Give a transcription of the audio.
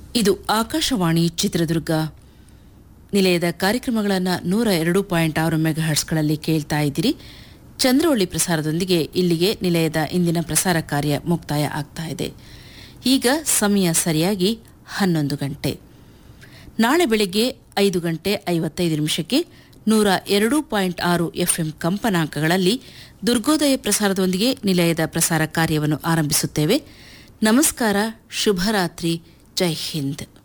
ಇದು ಆಕಾಶವಾಣಿ ಚಿತ್ರದುರ್ಗ ನಿಲಯದ ಕಾರ್ಯಕ್ರಮಗಳನ್ನು ನೂರ ಎರಡು ಪಾಯಿಂಟ್ ಆರು ಮೆಗಾಹರ್ಟ್ಸ್ಗಳಲ್ಲಿ ಕೇಳ್ತಾ ಇದ್ದೀರಿ ಚಂದ್ರವಳ್ಳಿ ಪ್ರಸಾರದೊಂದಿಗೆ ಇಲ್ಲಿಗೆ ನಿಲಯದ ಇಂದಿನ ಪ್ರಸಾರ ಕಾರ್ಯ ಮುಕ್ತಾಯ ಆಗ್ತಾ ಇದೆ ಈಗ ಸಮಯ ಸರಿಯಾಗಿ ಹನ್ನೊಂದು ಗಂಟೆ ನಾಳೆ ಬೆಳಗ್ಗೆ ಐದು ಗಂಟೆ ಐವತ್ತೈದು ನಿಮಿಷಕ್ಕೆ ನೂರ ಎರಡು ಪಾಯಿಂಟ್ ಆರು ಎಫ್ಎಂ ಕಂಪನಾಂಕಗಳಲ್ಲಿ ದುರ್ಗೋದಯ ಪ್ರಸಾರದೊಂದಿಗೆ ನಿಲಯದ ಪ್ರಸಾರ ಕಾರ್ಯವನ್ನು ಆರಂಭಿಸುತ್ತೇವೆ ನಮಸ್ಕಾರ ಶುಭರಾತ್ರಿ ಜೈ ಹಿಂದ್